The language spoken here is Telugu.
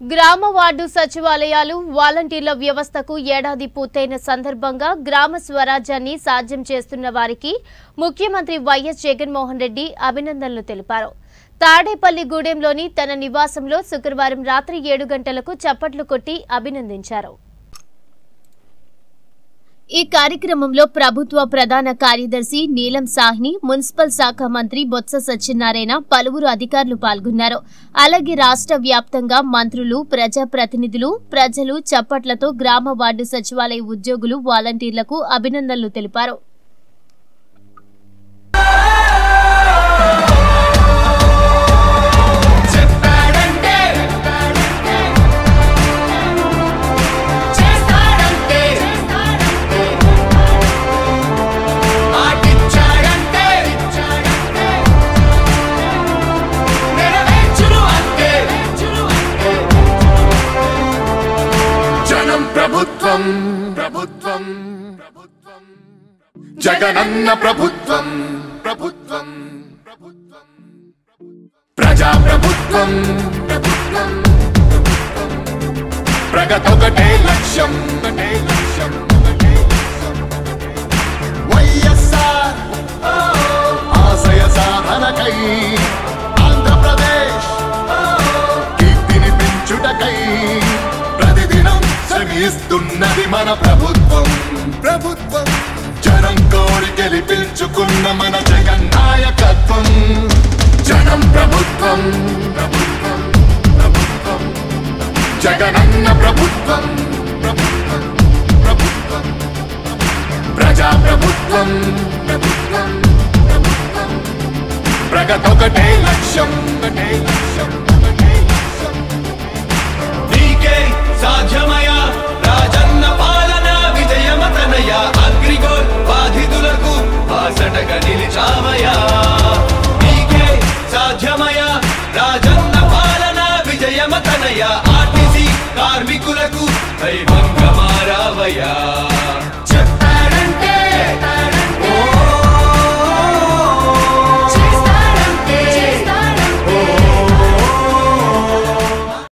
గ్రామ వార్డు సచివాలయాలు వాలంటీర్ల వ్యవస్థకు ఏడాది పూర్తయిన సందర్భంగా గ్రామ స్వరాజ్యాన్ని సాధ్యం చేస్తున్న వారికి ముఖ్యమంత్రి వైఎస్ జగన్మోహన్ రెడ్డి అభినందనలు తెలిపారు తాడేపల్లిగూడెంలోని తన నివాసంలో శుక్రవారం రాత్రి ఏడు గంటలకు చప్పట్లు కొట్టి అభినందించారు ఈ కార్యక్రమంలో ప్రభుత్వ ప్రధాన కార్యదర్శి నీలం సాహ్ని మున్సిపల్ శాఖ మంత్రి బొత్స సత్యనారాయణ పలువురు అధికారులు పాల్గొన్నారు అలాగే రాష్ట్ర వ్యాప్తంగా మంత్రులు ప్రజాప్రతినిధులు ప్రజలు చప్పట్లతో గ్రామ వార్డు సచివాలయ ఉద్యోగులు వాలంటీర్లకు అభినందనలు తెలిపారు చెప్పాడంటే చేస్తాడంటే మాటిచ్చాడంటే నెరవేర్చును అంతే జనం ప్రభుత్వం ప్రభుత్వం ప్రభుత్వం జగనన్న ప్రభుత్వం ప్రభుత్వం ప్రభుత్వం ప్రజా ప్రభుత్వం ప్రభుత్వం ప్రభుత్వం. ప్రగతొకటే లక్ష్యం ఒకటే లక్ష్యం ఒకటే లక్ష్యం. వైఎస్ఆర్ ఓ, ఆశయ సాధనకై ఆంధ్రప్రదేశ్ ఓ, కీర్తిని పెంచుటకై ప్రతిదినం శ్రమిస్తున్నది మన ప్రభుత్వం ప్రభుత్వం జనం కోరి గెలిపించుకున్న మన జగన్ నాయకత్వం జనం ప్రభుత్వం ప్రభుత్వం ప్రభుత్వం జగనన్న ప్రభుత్వం ప్రభుత్వం ప్రభుత్వం ప్రజా ప్రభుత్వం ప్రభుత్వం ప్రభుత్వం ప్రగతొకటే లక్ష్యం ఒకటే లక్ష్యం ఒకటే లక్ష్యం నీకే సాధ్యమయ రాజన్న పాలన విజయమతనయ అగ్రిగోల్ బాధితులకు బాసటగా నిలిచామయా నీకే సాధ్యమయ రాజన్న పాలన విజయమతనయ ఆర్టీసీ కార్మికులకు దైవంగా మారావయా